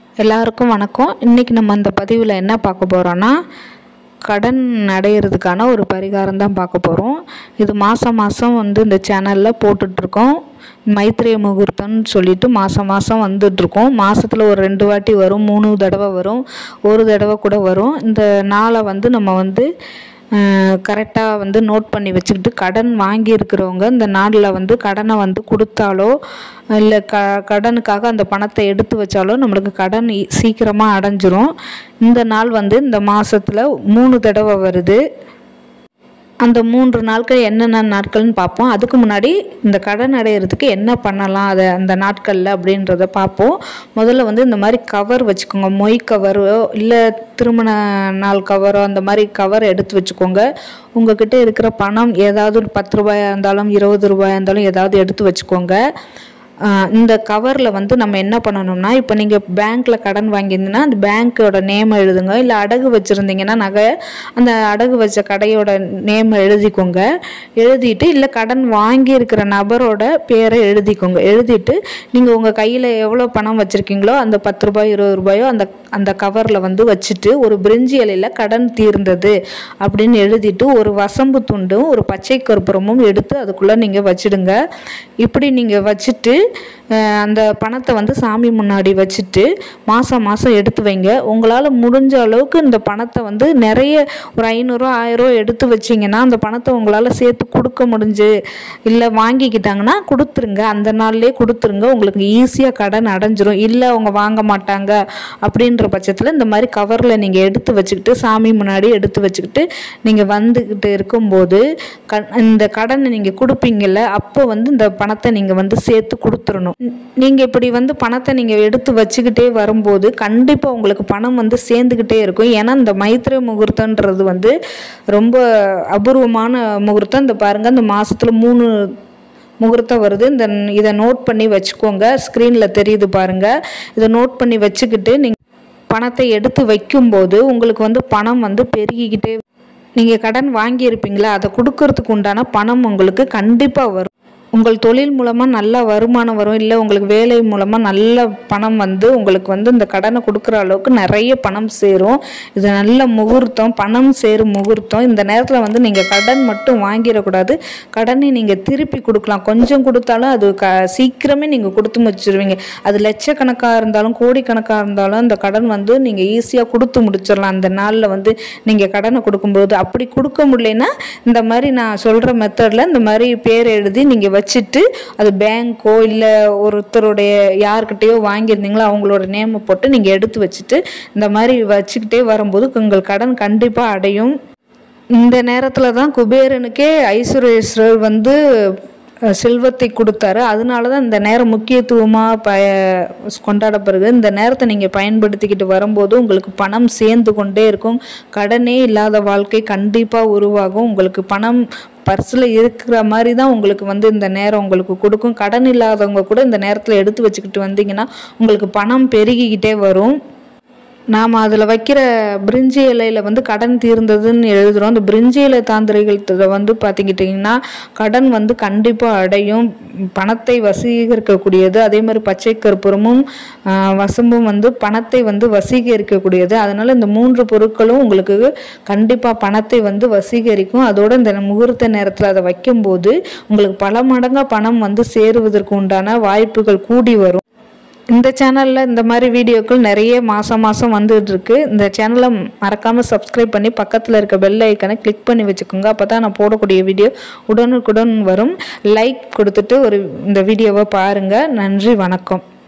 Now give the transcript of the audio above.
எல்லாருக்கும் வணக்கம் இன்றைக்கி நம்ம இந்த பதிவில் என்ன பார்க்க போகிறோன்னா கடன் அடையிறதுக்கான ஒரு பரிகாரம் தான் பார்க்க போகிறோம் இது மாதம் மாதம் வந்து இந்த சேனலில் போட்டுட்ருக்கோம் மைத்திரிய முகூர்த்தம்னு சொல்லிட்டு மாதம் மாதம் வந்துட்ருக்கோம் மாதத்தில் ஒரு ரெண்டு வாட்டி வரும் மூணு தடவை வரும் ஒரு தடவை கூட வரும் இந்த நாளை வந்து நம்ம வந்து கரெக்டாக வந்து நோட் பண்ணி வச்சுக்கிட்டு கடன் வாங்கியிருக்கிறவங்க இந்த நாளில் வந்து கடனை வந்து கொடுத்தாலோ இல்லை க கடனுக்காக அந்த பணத்தை எடுத்து வச்சாலோ நம்மளுக்கு கடன் ஈ- சீக்கிரமாக அடைஞ்சிரும் இந்த நாள் வந்து இந்த மாதத்தில் மூணு தடவை வருது அந்த மூன்று நாட்கள் என்னென்ன நாட்கள்னு பார்ப்போம் அதுக்கு முன்னாடி இந்த கடன் அடையிறதுக்கு என்ன பண்ணலாம் அதை அந்த நாட்களில் அப்படின்றத பார்ப்போம் முதல்ல வந்து இந்த மாதிரி கவர் வச்சுக்கோங்க மொய் கவரோ இல்லை திருமண நாள் கவரோ அந்த மாதிரி கவர் எடுத்து வச்சுக்கோங்க உங்ககிட்ட இருக்கிற பணம் ஏதாவது ஒரு பத்து ரூபாயா இருந்தாலும் இருபது ரூபாயா இருந்தாலும் ஏதாவது எடுத்து வச்சுக்கோங்க ஆஹ் இந்த கவரில் வந்து நம்ம என்ன பண்ணணும்னா இப்போ நீங்கள் பேங்க்கில் கடன் வாங்கியிருந்தீங்கன்னா அந்த பேங்க்கோட நேம் எழுதுங்க இல்லை அடகு வச்சுருந்தீங்கன்னா நகை அந்த அடகு வச்ச கடையோட நேம் எழுதிக்கோங்க எழுதிட்டு இல்லை கடன் வாங்கியிருக்கிற நபரோட பேரை எழுதிக்கோங்க எழுதிட்டு நீங்கள் உங்கள் கையில் எவ்வளோ பணம் வச்சுருக்கீங்களோ அந்த பத்து ரூபாய் இருபது ரூபாயோ அந்த அந்த கவரில் வந்து வச்சுட்டு ஒரு பிரிஞ்சி இலையில் கடன் தீர்ந்தது அப்படின்னு எழுதிட்டு ஒரு வசம்பு துண்டும் ஒரு பச்சை கற்பூரமும் எடுத்து அதுக்குள்ளே நீங்கள் வச்சிடுங்க இப்படி நீங்கள் வச்சுட்டு அஹ், அந்த பணத்தை வந்து சாமி முன்னாடி வச்சுட்டு மாதம் மாதம் எடுத்து வைங்க உங்களால் முடிஞ்ச அளவுக்கு இந்த பணத்தை வந்து நிறைய ஒரு ஐநூறுரூவா ஆயிரம் எடுத்து வச்சிங்கன்னா அந்த பணத்தை உங்களால் சேர்த்து கொடுக்க முடிஞ்சு இல்லை வாங்கிக்கிட்டாங்கன்னா கொடுத்துருங்க அந்த நாள்லேயே கொடுத்துருங்க உங்களுக்கு ஈஸியாக கடன் அடைஞ்சிரும் இல்லை அவங்க வாங்க மாட்டாங்க அப்படின்ற பட்சத்தில் இந்த மாதிரி கவரில் நீங்கள் எடுத்து வச்சுக்கிட்டு சாமி முன்னாடி எடுத்து வச்சுக்கிட்டு நீங்கள் வந்துக்கிட்டு இருக்கும்போது க இந்த கடனை நீங்கள் கொடுப்பீங்கல்ல அப்போ வந்து இந்த பணத்தை நீங்கள் வந்து சேர்த்து கொடுத்துடணும் நீங்கள் இப்படி வந்து பணத்தை நீங்கள் எடுத்து வச்சுக்கிட்டே வரும்போது கண்டிப்பாக உங்களுக்கு பணம் வந்து சேர்ந்துக்கிட்டே இருக்கும் ஏன்னா இந்த மைத்திர முகூர்த்தன்றது வந்து ரொம்ப அபூர்வமான முகூர்த்தம் இந்த பாருங்கள் இந்த மாதத்தில் மூணு முகூர்த்தம் வருது இந்த இதை நோட் பண்ணி வச்சுக்கோங்க ஸ்க்ரீனில் தெரியுது பாருங்கள் இதை நோட் பண்ணி வச்சுக்கிட்டு நீங்கள் பணத்தை எடுத்து வைக்கும்போது உங்களுக்கு வந்து பணம் வந்து பெருகிக்கிட்டே நீங்கள் கடன் வாங்கியிருப்பீங்களா அதை கொடுக்கறதுக்கு உண்டான பணம் உங்களுக்கு கண்டிப்பாக வரும் உங்கள் தொழில் மூலமாக நல்ல வருமானம் வரும் இல்லை உங்களுக்கு வேலை மூலமாக நல்ல பணம் வந்து உங்களுக்கு வந்து இந்த கடனை கொடுக்குற அளவுக்கு நிறைய பணம் சேரும் இது நல்ல முகூர்த்தம் பணம் சேரும் முகூர்த்தம் இந்த நேரத்தில் வந்து நீங்கள் கடன் மட்டும் வாங்கிடக்கூடாது கடனை நீங்கள் திருப்பி கொடுக்கலாம் கொஞ்சம் கொடுத்தாலும் அது க சீக்கிரமே நீங்கள் கொடுத்து முடிச்சிருவீங்க அது லட்சக்கணக்காக இருந்தாலும் கோடிக்கணக்காக இருந்தாலும் அந்த கடன் வந்து நீங்கள் ஈஸியாக கொடுத்து முடிச்சிடலாம் அந்த நாளில் வந்து நீங்கள் கடனை கொடுக்கும்போது அப்படி கொடுக்க முடியலன்னா இந்த மாதிரி நான் சொல்கிற மெத்தடில் இந்த மாதிரி பேர் எழுதி நீங்கள் வச்சுட்டு அது பேங்க்கோ இல்லை ஒருத்தருடைய யார்கிட்டயோ வாங்கியிருந்தீங்களோ அவங்களோட நேமை போட்டு நீங்கள் எடுத்து வச்சுட்டு இந்த மாதிரி வச்சுக்கிட்டே வரும்போது உங்கள் கடன் கண்டிப்பாக அடையும் இந்த நேரத்தில் தான் குபேரனுக்கே ஐஸ்வர்யேஸ்வரர் வந்து அஹ், செல்வத்தை கொடுத்தாரு அதனால தான் இந்த நேரம் முக்கியத்துவமாக ப கொண்டாடப்படுது இந்த நேரத்தை நீங்கள் பயன்படுத்திக்கிட்டு வரும்போது உங்களுக்கு பணம் சேர்ந்து கொண்டே இருக்கும் கடனே இல்லாத வாழ்க்கை கண்டிப்பாக உருவாகும் உங்களுக்கு பணம் பர்ஸில் இருக்கிற மாதிரி தான் உங்களுக்கு வந்து இந்த நேரம் உங்களுக்கு கொடுக்கும் கடன் இல்லாதவங்க கூட இந்த நேரத்தில் எடுத்து வச்சுக்கிட்டு வந்தீங்கன்னா உங்களுக்கு பணம் பெருகிக்கிட்டே வரும் நாம் அதில் வைக்கிற பிரிஞ்சி இலையில் வந்து கடன் தீர்ந்ததுன்னு எழுதுகிறோம் அந்த பிரிஞ்சி இலை தாந்திரிகத்தில் வந்து பார்த்துக்கிட்டிங்கன்னா கடன் வந்து கண்டிப்பாக அடையும் பணத்தை வசீகரிக்கக்கூடியது அதே மாதிரி பச்சை கற்பூரமும் ஆஹ், வசம்பும் வந்து பணத்தை வந்து வசீகரிக்கக்கூடியது அதனால் இந்த மூன்று பொருட்களும் உங்களுக்கு கண்டிப்பாக பணத்தை வந்து வசீகரிக்கும் அதோட இந்த முகூர்த்த நேரத்தில் அதை வைக்கும்போது உங்களுக்கு பல மடங்காக பணம் வந்து சேருவதற்கு உண்டான வாய்ப்புகள் கூடி வரும் இந்த சேனலில் இந்த மாதிரி வீடியோக்கள் நிறைய மாதம் மாதம் வந்துட்டு இருக்கு இந்த சேனலை மறக்காமல் சப்ஸ்கிரைப் பண்ணி பக்கத்தில் இருக்க பெல் ஐக்கனை கிளிக் பண்ணி வச்சுக்கோங்க அப்போ தான் நான் போடக்கூடிய வீடியோ உடனுக்குடன் வரும் லைக் கொடுத்துட்டு ஒரு இந்த வீடியோவை பாருங்கள் நன்றி வணக்கம்